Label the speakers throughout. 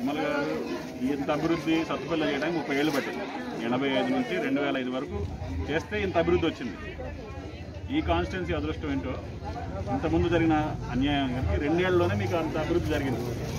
Speaker 1: తిరుమల గారు ఇంత అభివృద్ధి సత్తుపల్లి చేయడానికి ముప్పై ఏళ్ళు పట్టింది ఎనభై ఐదు నుంచి రెండు వేల ఐదు వరకు చేస్తే ఇంత అభివృద్ధి వచ్చింది ఈ కాన్స్టిట్యున్సీ అదృష్టం ఏంటో ఇంతకుముందు జరిగిన అన్యాయం కనుక రెండేళ్లలోనే మీకు అంత అభివృద్ధి జరిగింది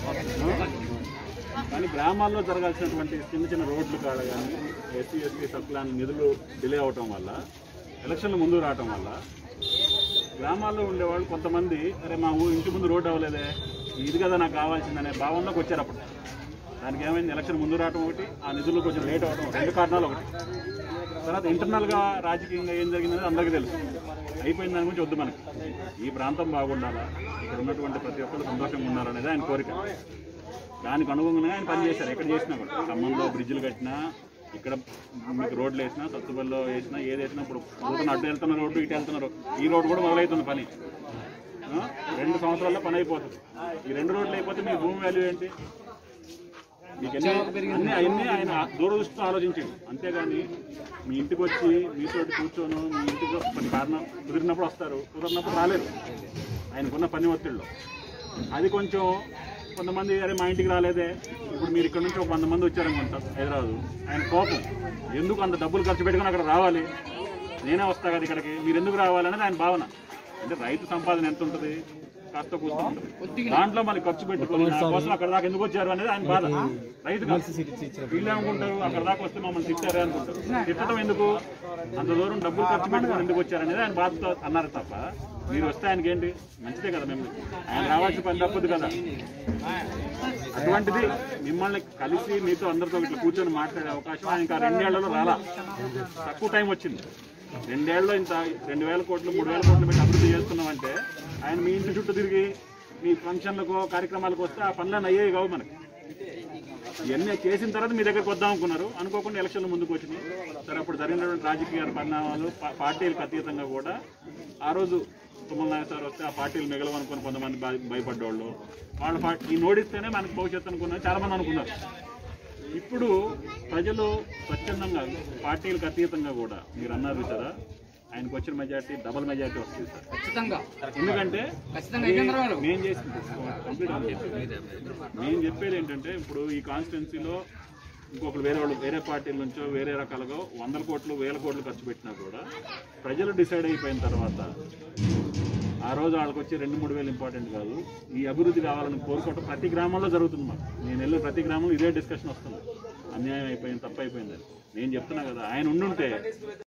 Speaker 1: కానీ గ్రామాల్లో జరగాల్సినటువంటి చిన్న చిన్న రోడ్లు కాడ కానీ ఎస్సీ ఎస్టీ సబ్ ప్లాన్ నిధులు డిలే అవటం వల్ల ఎలక్షన్లు ముందు రావటం వల్ల గ్రామాల్లో ఉండేవాళ్ళు కొంతమంది అరే మా ఊరు ఇంటి ముందు రోడ్డు అవ్వలేదే ఇది కదా నాకు కావాల్సిందనే భావనలోకి వచ్చారు అప్పుడు దానికి ఏమైంది ఎలక్షన్ ముందు రావడం ఒకటి ఆ నిధులు కొంచెం లేట్ అవడం రెండు కారణాలు ఒకటి తర్వాత ఇంటర్నల్గా రాజకీయంగా ఏం జరిగిందనేది అందరికీ తెలుసు అయిపోయిన దాని గురించి వద్దు మనకి ఈ ప్రాంతం బాగుండాలా ఇక్కడ ఉన్నటువంటి ప్రతి ఒక్కరు సంతోషంగా ఉండాలనేది ఆయన కోరిక దానికి అనుగుణంగా ఆయన పనిచేశారు ఎక్కడ చేసినా కూడా ఖమ్మంలో బ్రిడ్జిలు కట్టినా ఇక్కడ మీకు రోడ్లు వేసినా సత్తుపల్లిలో వేసినా ఏది వేసినా ఇప్పుడు నూతన అడ్డు వెళ్తున్న రోడ్డు ఇటు వెళ్తున్నారు ఈ రోడ్డు కూడా మొదలవుతుంది పని ఆ? రెండు సంవత్సరాల్లో పని అయిపోతుంది ఈ రెండు రోడ్లు అయిపోతే మీ భూమి వాల్యూ ఏంటి మీకు ఎన్ని అన్ని అన్ని ఆయన దూరదృష్టితో ఆలోచించండి అంతేగాని మీ ఇంటికి వచ్చి మీతో కూర్చోను మీ ఇంటికి కొన్ని కారణం కుదిరినప్పుడు వస్తారు కుదిరినప్పుడు రాలేరు ఆయనకున్న పని ఒత్తిడిలో అది కొంచెం కొంతమంది అరే మా ఇంటికి రాలేదే ఇప్పుడు మీరు ఇక్కడ నుంచి ఒక వంద మంది వచ్చారనుకుంటారు హైదరాబాద్ ఆయన కోపం ఎందుకు అంత డబ్బులు ఖర్చు పెట్టుకుని అక్కడ రావాలి నేనే వస్తా కదా ఇక్కడికి మీరు ఎందుకు రావాలనేది ఆయన భావన అంటే రైతు సంపాదన ఎంత ఉంటుంది కాస్త కూస్తూ ఉంటుంది దాంట్లో మళ్ళీ ఖర్చు పెట్టుకుని నా కోసం అక్కడ దాకా ఎందుకు వచ్చారు అనేది ఆయన బాధ రైతు కాదు. వీళ్ళు ఏమనుకుంటారు అక్కడ దాకా వస్తే మమ్మల్ని తిట్టారే అనుకుంటారు తిట్టడం ఎందుకు అంత దూరం డబ్బులు ఖర్చు పెట్టుకుని ఎందుకు వచ్చారనేది ఆయన బాధతో అన్నారు తప్ప మీరు వస్తే ఆయనకి ఏంటి మంచిదే కదా మేము ఆయన రావాల్సిన పని తప్పదు కదా అటువంటిది మిమ్మల్ని కలిసి మీతో అందరితో ఇట్లా కూర్చొని మాట్లాడే అవకాశం ఆయన ఇంకా రెండేళ్లలో రాలా తక్కువ టైం వచ్చింది రెండేళ్లలో ఇంత రెండు వేల కోట్లు మూడు వేల కోట్లు పెట్టి అభివృద్ధి చేస్తున్నామంటే ఆయన మీ ఇంటి చుట్టూ తిరిగి మీ ఫంక్షన్లకు కార్యక్రమాలకు వస్తే ఆ పనులను అయ్యేవి కావు మనకి ఇవన్నీ చేసిన తర్వాత మీ దగ్గరకు వద్దాం అనుకున్నారు అనుకోకుండా ఎలక్షన్లు ముందుకు వచ్చినాయి సరే అప్పుడు జరిగినటువంటి రాజకీయ పరిణామాలు పా- పార్టీలకు అతీతంగా కూడా ఆ రోజు తుమ్మల నాయక్ సార్ వస్తే ఆ పార్టీలు మిగలవనుకుని కొంతమంది భయ- భయపడ్డోళ్ళు వాళ్ళ పార్టీ ఈ నోడిస్తేనే మనకు భవిష్యత్తు అనుకున్నారు చాలా మంది అనుకున్నారు ఇప్పుడు ప్రజలు స్వచ్ఛందంగా పార్టీలకు అతీతంగా కూడా మీరు అన్నారు కదా ఆయనకు వచ్చిన మెజార్టీ డబుల్ మెజార్టీ వస్తుంది సార్
Speaker 2: ఖచ్చితంగా
Speaker 1: ఎందుకంటే
Speaker 2: ఖచ్చితంగా అయితే చంద్రబాబు
Speaker 1: మేము చేసింది కంప్లీట్ నేను చెప్పేది ఏంటంటే ఇప్పుడు ఈ కాన్స్టిట్యున్సీలో ఇంకొకరు వేరే వాళ్ళు వేరే పార్టీల నుంచో వేరే రకాలుగా వందల కోట్లు వేల కోట్లు ఖర్చు పెట్టినా కూడా ప్రజలు డిసైడ్ అయిపోయిన తర్వాత ఆ రోజు వాళ్ళకి వచ్చి రెండు మూడు వేలు ఇంపార్టెంట్ కాదు ఈ అభివృద్ధి కావాలని కోరుకోవటం ప్రతి గ్రామంలో జరుగుతుంది మాకు నేను వెళ్ళిన ప్రతి గ్రామంలో ఇదే డిస్కషన్ వస్తుంది అన్యాయం అయిపోయింది తప్పు అయిపోయింది అని. నేను చెప్తున్నా కదా ఆయన ఉండుంటే